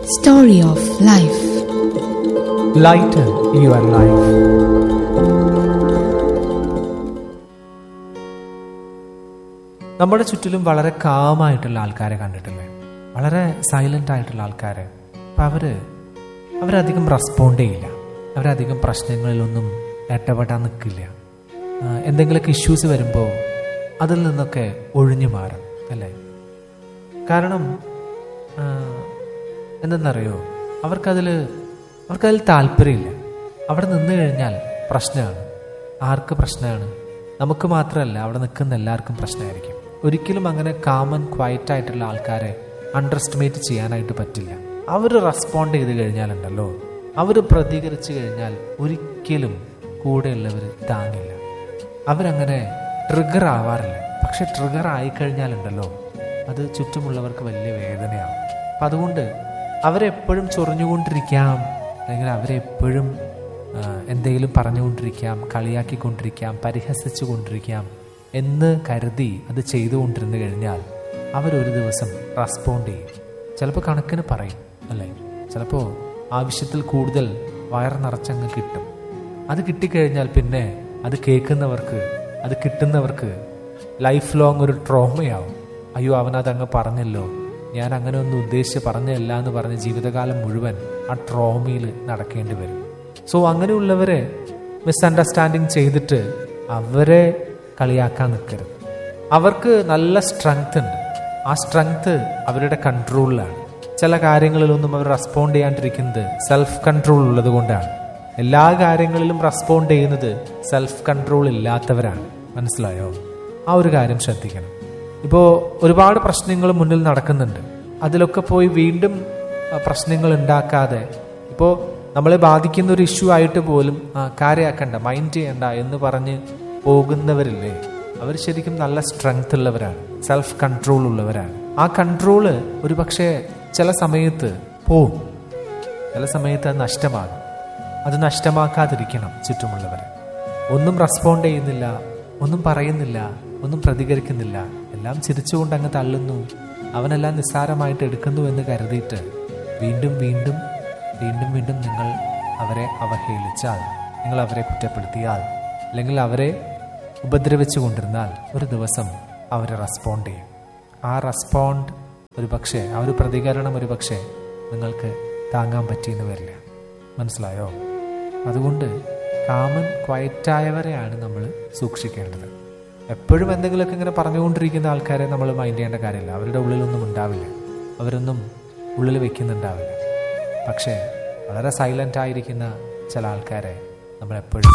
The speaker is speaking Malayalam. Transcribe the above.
Story of Life. Lighten your life. നമ്മുടെ ചുറ്റിലും വളരെ കാമായിട്ടുള്ള ആൾക്കാരെ കണ്ടിട്ടില്ലേ വളരെ സൈലന്റ് ആയിട്ടുള്ള ആൾക്കാരെ അപ്പം അവര് അവരധികം റെസ്പോണ്ട് ചെയ്യില്ല അവരധികം പ്രശ്നങ്ങളിലൊന്നും ഇടപെടാൻ നിൽക്കില്ല ആ, എന്തെങ്കിലുമൊക്കെ ഇഷ്യൂസ് വരുമ്പോൾ അതിൽ നിന്നൊക്കെ ഒഴിഞ്ഞു മാറും അല്ലേ കാരണം ആ, എന്തെന്നറിയോ അവർക്കതിൽ അവർക്കതിൽ താല്പര്യമില്ല അവിടെ നിന്ന് കഴിഞ്ഞാൽ പ്രശ്നമാണ് ആർക്ക് പ്രശ്നമാണ് നമുക്ക് മാത്രമല്ല അവിടെ നിൽക്കുന്ന എല്ലാവർക്കും പ്രശ്നമായിരിക്കും ഒരിക്കലും അങ്ങനെ കാമൻ ക്വയറ്റ് ആയിട്ടുള്ള ആൾക്കാരെ അണ്ടർ എസ്റ്റിമേറ്റ് ചെയ്യാനായിട്ട് പറ്റില്ല അവർ റെസ്പോണ്ട് ചെയ്ത് കഴിഞ്ഞാലുണ്ടല്ലോ അവർ പ്രതികരിച്ചു കഴിഞ്ഞാൽ ഒരിക്കലും കൂടെയുള്ളവർ താങ്ങില്ല അവരങ്ങനെ ട്രിഗർ ആവാറില്ല പക്ഷെ ട്രിഗർ ആയിക്കഴിഞ്ഞാലുണ്ടല്ലോ അത് ചുറ്റുമുള്ളവർക്ക് വലിയ വേദനയാവും അപ്പം അതുകൊണ്ട് അവരെപ്പോഴും ചൊറിഞ്ഞുകൊണ്ടിരിക്കാം അല്ലെങ്കിൽ അവരെപ്പോഴും ആ, എന്തെങ്കിലും പറഞ്ഞുകൊണ്ടിരിക്കാം കളിയാക്കിക്കൊണ്ടിരിക്കാം പരിഹസിച്ചു കൊണ്ടിരിക്കാം എന്ന് കരുതി അത് ചെയ്തുകൊണ്ടിരുന്നു കഴിഞ്ഞാൽ അവരൊരു ദിവസം റെസ്പോണ്ട് ചെയ്യും ചിലപ്പോൾ കണക്കിന് പറയും അല്ലേ ചിലപ്പോൾ ആവശ്യത്തിൽ കൂടുതൽ വയർ നിറച്ചങ്ങ് കിട്ടും അത് കിട്ടിക്കഴിഞ്ഞാൽ പിന്നെ അത് കേൾക്കുന്നവർക്ക് അത് കിട്ടുന്നവർക്ക് ലൈഫ് ലോങ് ഒരു ട്രോമയാവും അയ്യോ അവനത് അങ്ങ് പറഞ്ഞല്ലോ ഞാൻ അങ്ങനെ ഒന്നും ഉദ്ദേശിച്ച് പറഞ്ഞല്ല എന്ന് പറഞ്ഞ് ജീവിതകാലം മുഴുവൻ ആ ട്രോമയിൽ നടക്കേണ്ടി വരും സോ അങ്ങനെയുള്ളവരെ മിസ്അണ്ടർസ്റ്റാൻഡിങ് ചെയ്തിട്ട് അവരെ കളിയാക്കാൻ നിൽക്കരുത് അവർക്ക് നല്ല സ്ട്രെങ്ത് ഉണ്ട് ആ സ്ട്രെങ്ത് അവരുടെ കൺട്രോളിലാണ് ചില കാര്യങ്ങളിലൊന്നും അവർ റെസ്പോണ്ട് ചെയ്യാണ്ടിരിക്കുന്നത് സെൽഫ് കൺട്രോൾ ഉള്ളത് കൊണ്ടാണ് എല്ലാ കാര്യങ്ങളിലും റെസ്പോണ്ട് ചെയ്യുന്നത് സെൽഫ് കൺട്രോൾ ഇല്ലാത്തവരാണ് മനസ്സിലായോ ആ ഒരു കാര്യം ശ്രദ്ധിക്കണം ഇപ്പോൾ ഒരുപാട് പ്രശ്നങ്ങൾ മുന്നിൽ നടക്കുന്നുണ്ട് അതിലൊക്കെ പോയി വീണ്ടും ആ, പ്രശ്നങ്ങൾ ഉണ്ടാക്കാതെ ഇപ്പോൾ നമ്മളെ ബാധിക്കുന്ന ഒരു ഇഷ്യൂ ആയിട്ട് പോലും ആ, കാര്യമാക്കണ്ട മൈൻഡ് ചെയ്യണ്ട എന്ന് പറഞ്ഞ് പോകുന്നവരില്ലേ അവർ ശരിക്കും നല്ല സ്ട്രെങ്ത് ഉള്ളവരാണ് സെൽഫ് കൺട്രോൾ ഉള്ളവരാണ് ആ കൺട്രോള് ഒരു പക്ഷേ ചില സമയത്ത് പോവും ചില സമയത്ത് അത് നഷ്ടമാകും അത് നഷ്ടമാക്കാതിരിക്കണം ചുറ്റുമുള്ളവർ ഒന്നും റെസ്പോണ്ട് ചെയ്യുന്നില്ല ഒന്നും പറയുന്നില്ല ഒന്നും പ്രതികരിക്കുന്നില്ല എല്ലാം ചിരിച്ചുകൊണ്ട് അങ്ങ് തള്ളുന്നു അവനെല്ലാം നിസ്സാരമായിട്ട് എടുക്കുന്നു എന്ന് കരുതിയിട്ട് വീണ്ടും വീണ്ടും വീണ്ടും വീണ്ടും നിങ്ങൾ അവരെ അവഹേളിച്ചാൽ നിങ്ങൾ അവരെ കുറ്റപ്പെടുത്തിയാൽ അല്ലെങ്കിൽ അവരെ ഉപദ്രവിച്ചു കൊണ്ടിരുന്നാൽ ഒരു ദിവസം അവർ റെസ്പോണ്ട് ചെയ്യും ആ റെസ്പോണ്ട് ഒരു പക്ഷേ ആ ഒരു പ്രതികരണം ഒരു പക്ഷേ നിങ്ങൾക്ക് താങ്ങാൻ പറ്റിയെന്ന് വരില്ല മനസ്സിലായോ അതുകൊണ്ട് കാമൻ ക്വയറ്റായവരെയാണ് നമ്മൾ സൂക്ഷിക്കേണ്ടത് എപ്പോഴും എന്തെങ്കിലുമൊക്കെ ഇങ്ങനെ പറഞ്ഞുകൊണ്ടിരിക്കുന്ന ആൾക്കാരെ നമ്മൾ മൈൻഡ് ചെയ്യേണ്ട കാര്യമില്ല അവരുടെ ഉള്ളിലൊന്നും ഉണ്ടാവില്ല അവരൊന്നും ഉള്ളിൽ വെക്കുന്നുണ്ടാവില്ല പക്ഷേ വളരെ സൈലൻ്റ് ആയിരിക്കുന്ന ചില ആൾക്കാരെ നമ്മൾ എപ്പോഴും